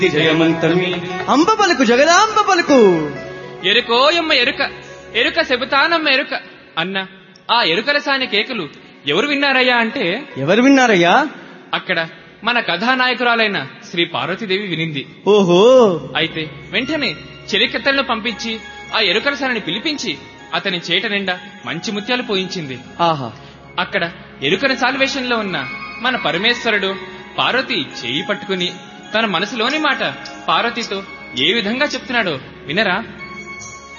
జయమంతమి అంబ పలుకు జగదాంబ పలుకు ఎరుకోయమ్మ ఎరుక ఎరుక చెబుతానమ్మ ఎరుక అన్న ఆ ఎరుకల సాని కేకలు ఎవరు విన్నారయ్యా అంటే ఎవరు విన్నారయ్యా అక్కడ మన కథానాయకురాలైన శ్రీ పార్వతీదేవి వినింది ఓహో అయితే వెంటనే చెలికత్తెలను పంపించి ఆ ఎరుకల సానిని పిలిపించి అతని చేట నిండా మంచి ముత్యాలు పోయించింది ఆహా అక్కడ ఎరుకన సాల్వేషన్లో ఉన్న మన పరమేశ్వరుడు పార్వతి చేయి పట్టుకుని తన మనసులోని మాట పార్వతితో ఏ విధంగా చెప్తున్నాడో వినరా